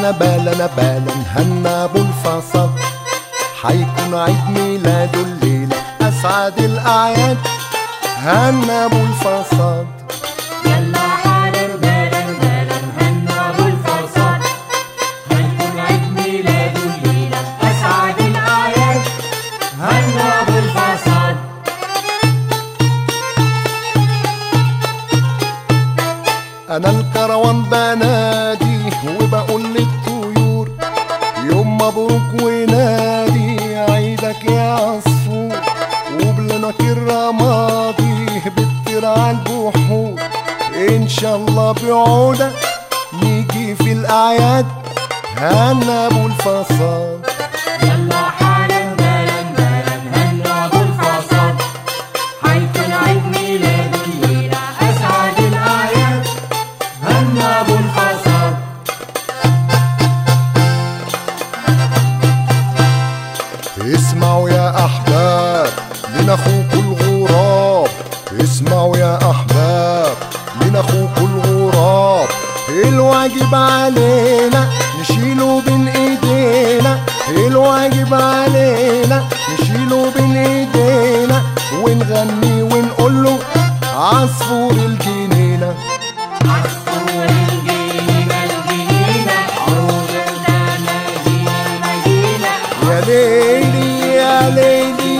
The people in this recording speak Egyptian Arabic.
بالا بالا بالا هنا ابو الفصل حيكون عيد ميلاده الليلة اسعد الاعياد هنا ابو الفصل يلا حالا بالا بالا هنا ابو الفصاد هيكون عيد ميلاده الليلة أسعد الأعياد هنا ابو الفصاد انا الكروان بنادي وبقول للطيور يوم مبروك ونادي عيدك يا عصفور وبلنك الرمادي بتطير على البحور ان شاء الله بعودك نيجي في الاعياد هنا ابو الفصاد يلا حالا بالا بالا هنا ابو الفصاد هيكون عيد ميلاده الليلة أسعد الأعياد هنا ابو الفصاد اسمعوا يا احباب من اخوكوا الغراب اسمعوا يا احباب من اخوكوا الغراب الواجب علينا نشيله بين ايدينا الواجب علينا نشيله بين ايدينا ونغني ونقول له عصفور الجنينه عصفور الجنينة الجنينة عود الدنا جينا جينا يا ليلي يا ليلي